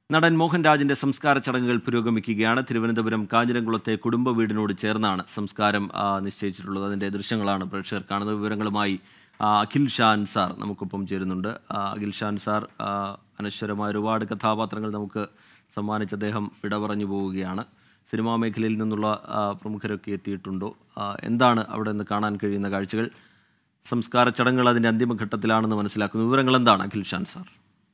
നടൻ മോഹൻരാജിന്റെ സംസ്കാര ചടങ്ങുകൾ പുരോഗമിക്കുകയാണ് തിരുവനന്തപുരം കാഞ്ഞിരംകുളത്തെ കുടുംബ വീടിനോട് ചേർന്നാണ് സംസ്കാരം ആ, നിശ്ചയിച്ചിട്ടുള്ളത് അതിന്റെ ദൃശ്യങ്ങളാണ് പ്രേക്ഷകർ കാണുന്നത് വിവരങ്ങളുമായി ആ, അഖിൽ ഷാൻ സാർ നമുക്കൊപ്പം ചേരുന്നുണ്ട് ആ, അഖിൽ ഷാൻ സാർ ആ, അനശ്വരമായ ഒരുപാട് കഥാപാത്രങ്ങൾ നമുക്ക് സമ്മാനിച്ച അദ്ദേഹം വിട പറഞ്ഞു പോവുകയാണ് സിനിമാ മേഖലയിൽ നിന്നുള്ള ആ, പ്രമുഖരൊക്കെ എത്തിയിട്ടുണ്ടോ ആ, എന്താണ് അവിടെ നിന്ന് കാണാൻ കഴിയുന്ന കാഴ്ചകൾ സംസ്കാര ചടങ്ങുകൾ അതിന്റെ അന്തിമഘട്ടത്തിലാണെന്ന് മനസ്സിലാക്കുന്നു വിവരങ്ങൾ എന്താണ് അഖിൽ ഷാൻ സാർ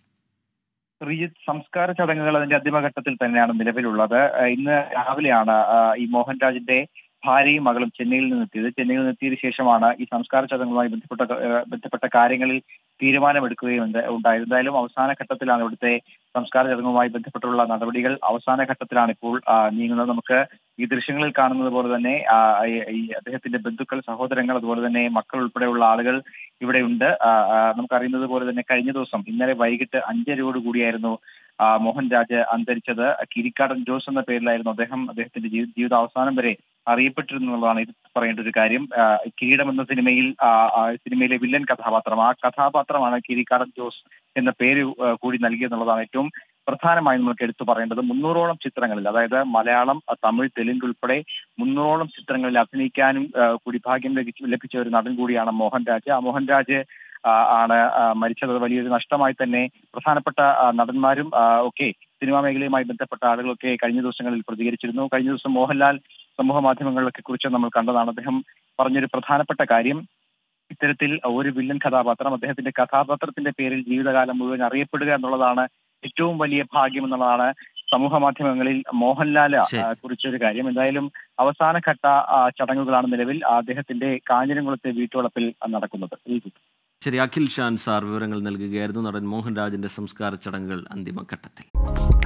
ശ്രീജിത്ത് സംസ്കാര ചടങ്ങുകൾ അതിന്റെ അന്തിമഘട്ടത്തിൽ തന്നെയാണ് നിലവിലുള്ളത് ഏഹ് ഇന്ന് രാവിലെയാണ് ആഹ് ഈ മോഹൻരാജിന്റെ ഭാര്യയും മകളും ചെന്നൈയിൽ നിന്നെത്തിയത് ചെന്നൈയിൽ നിന്നെത്തിയതിനു ശേഷമാണ് ഈ സംസ്കാര ചടങ്ങുമായി ബന്ധപ്പെട്ട ഏഹ് ബന്ധപ്പെട്ട കാര്യങ്ങളിൽ തീരുമാനമെടുക്കുകയും ഉണ്ട്- ഉണ്ടായത് എന്തായാലും അവസാന ഘട്ടത്തിലാണ് ഇവിടുത്തെ സംസ്കാര ചടങ്ങുമായി ബന്ധപ്പെട്ടുള്ള നടപടികൾ അവസാന ഘട്ടത്തിലാണ് ഇപ്പോൾ ആഹ് നീങ്ങുന്നത് നമുക്ക് ഈ ദൃശ്യങ്ങളിൽ കാണുന്നത് പോലെ തന്നെ ആഹ് ഈ- ഈ അദ്ദേഹത്തിന്റെ ബന്ധുക്കൾ സഹോദരങ്ങൾ അതുപോലെ തന്നെ മക്കൾ ഉൾപ്പെടെയുള്ള ആളുകൾ ഇവിടെയുണ്ട് ആഹ് ആഹ് നമുക്കറിയുന്നത് പോലെ തന്നെ കഴിഞ്ഞ ദിവസം ഇന്നലെ വൈകിട്ട് അഞ്ചരയോട് കൂടിയായിരുന്നു ആ, മോഹൻരാജ് അന്തരിച്ചത് കിരിക്കാടൻ ജോസ് എന്ന പേരിലായിരുന്നു അദ്ദേഹം അദ്ദേഹത്തിന്റെ ജീവി- ജീവിത അവസാനം വരെ അറിയപ്പെട്ടിരുന്നു എന്നുള്ളതാണ് ഇത് പറയേണ്ട ഒരു കാര്യം ആ, കിരീടം എന്ന സിനിമയിൽ ആ, ആ, സിനിമയിലെ വില്ലൻ കഥാപാത്രം ആ കഥാപാത്രമാണ് കിരിക്കാടൻ ജോസ് എന്ന പേര് ആ, കൂടി നൽകിയെന്നുള്ളതാണ് ഏറ്റവും പ്രധാനമായും നമുക്ക് എടുത്തു പറയേണ്ടത് മുന്നൂറോളം ചിത്രങ്ങളിൽ അതായത് മലയാളം ആ, തമിഴ് തെലുങ്ക് ഉൾപ്പെടെ മുന്നൂറോളം ചിത്രങ്ങളിൽ അഭിനയിക്കാനും ആ, കൂടി ഭാഗ്യം ലഭിച്ച ലഭിച്ച ഒരു നടൻ കൂടിയാണ് മോഹൻരാജ് ആ മോഹൻരാജ് ആ, ആണ് ആ, മരിച്ചത് വലിയൊരു നഷ്ടമായി തന്നെ പ്രധാനപ്പെട്ട ആ, നടന്മാരും ആ, ഒക്കെ സിനിമാ മേഖലയുമായി ബന്ധപ്പെട്ട ആളുകളൊക്കെ കഴിഞ്ഞ ദിവസങ്ങളിൽ പ്രതികരിച്ചിരുന്നു കഴിഞ്ഞ ദിവസം മോഹൻലാൽ സമൂഹ മാധ്യമങ്ങളിലൊക്കെ കുറിച്ച് നമ്മൾ കണ്ടതാണ് അദ്ദേഹം പറഞ്ഞൊരു പ്രധാനപ്പെട്ട കാര്യം ഇത്തരത്തിൽ ഒരു വില്ലൻ കഥാപാത്രം അദ്ദേഹത്തിന്റെ കഥാപാത്രത്തിന്റെ പേരിൽ ജീവിതകാലം മുഴുവൻ അറിയപ്പെടുക എന്നുള്ളതാണ് ഏറ്റവും വലിയ ഭാഗ്യം എന്നുള്ളതാണ് സമൂഹ മാധ്യമങ്ങളിൽ മോഹൻലാൽ ആ, ശരി. കുറിച്ചൊരു കാര്യം എന്തായാലും അവസാനഘട്ട ആ, ചടങ്ങുകളാണ് നിലവിൽ അദ്ദേഹത്തിന്റെ കാഞ്ഞിരംകുളത്തെ വീട്ടുവളപ്പിൽ നടക്കുന്നത് ഈ ശരി അഖിൽ ഷാൻ സാർ വിവരങ്ങൾ നൽകുകയായിരുന്നു നടൻ മോഹൻരാജിന്റെ സംസ്കാര ചടങ്ങുകൾ അന്തിമഘട്ടത്തിൽ